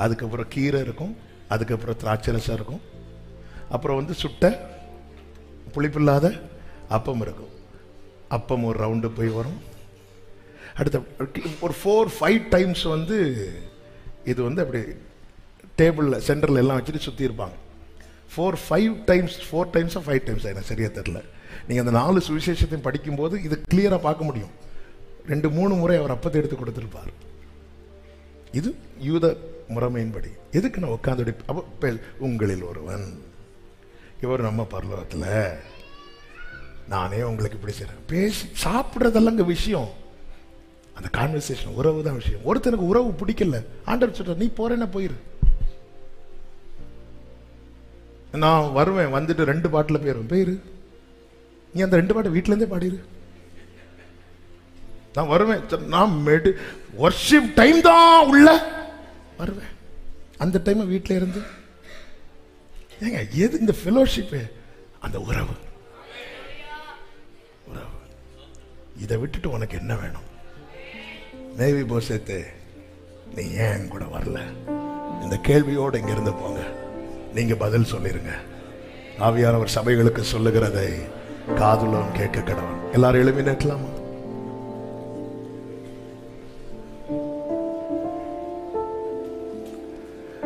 அதுக்கப்புறம் கீரை இருக்கும் அதுக்கப்புறம் திராட்சை ரசம் இருக்கும் அப்புறம் வந்து சுட்ட புளிப்பில்லாத அப்பம் இருக்கும் அப்பம் ஒரு ரவுண்டு போய் வரும் அடுத்த ஒரு ஃபோர் ஃபைவ் டைம்ஸ் வந்து இது வந்து அப்படி டேபிளில் சென்டரில் எல்லாம் வச்சுட்டு சுற்றி இருப்பாங்க ஃபோர் ஃபைவ் டைம்ஸ் ஃபோர் டைம்ஸாக ஃபைவ் டைம்ஸ் எனக்கு சரியா தெரில நீங்கள் அந்த நாலு சுவிசேஷத்தையும் படிக்கும்போது இது கிளியராக பார்க்க முடியும் ரெண்டு மூணு முறை அவர் அப்பத்தை எடுத்து கொடுத்துருப்பார் இது யூத முறைமையின்படி எதுக்கு நான் உட்காந்து அப்போ பே- உங்களில் ஒருவன் இவர் நம்ம பரலோகத்தில் நானே உங்களுக்கு இப்படி செய்கிறேன் பேசி சாப்பிட்றதெல்லாம் விஷயம் அந்த கான்வர்சேஷன் உறவு தான் விஷயம் ஒருத்தனுக்கு உறவு பிடிக்கல ஆண்டவர் சொல்ற நீ போறேன்னா போயிரு நான் வருவேன் வந்துட்டு ரெண்டு பாட்டில் போயிடுவேன் போயிரு நீ அந்த ரெண்டு பாட்டை வீட்டிலேருந்தே பாடிரு நான் வருவேன் சரி, நான் மெடு ஒர்ஷிப் டைம் தான் உள்ள வருவேன் அந்த டைம் வீட்டில் இருந்து ஏங்க எது இந்த ஃபெலோஷிப்பு அந்த உறவு உறவு இதை விட்டுட்டு உனக்கு என்ன வேணும் மேவி போசத்து நீ ஏன் என் கூட வரல இந்த கேள்வியோடு இங்க இருந்து போங்க நீங்க பதில் சொல்லிருங்க ஆவியானவர் சபைகளுக்கு சொல்லுகிறதை காதுள்ளவன் கேட்க கடவன் எல்லாரும் எழுப்பி நிற்கலாமா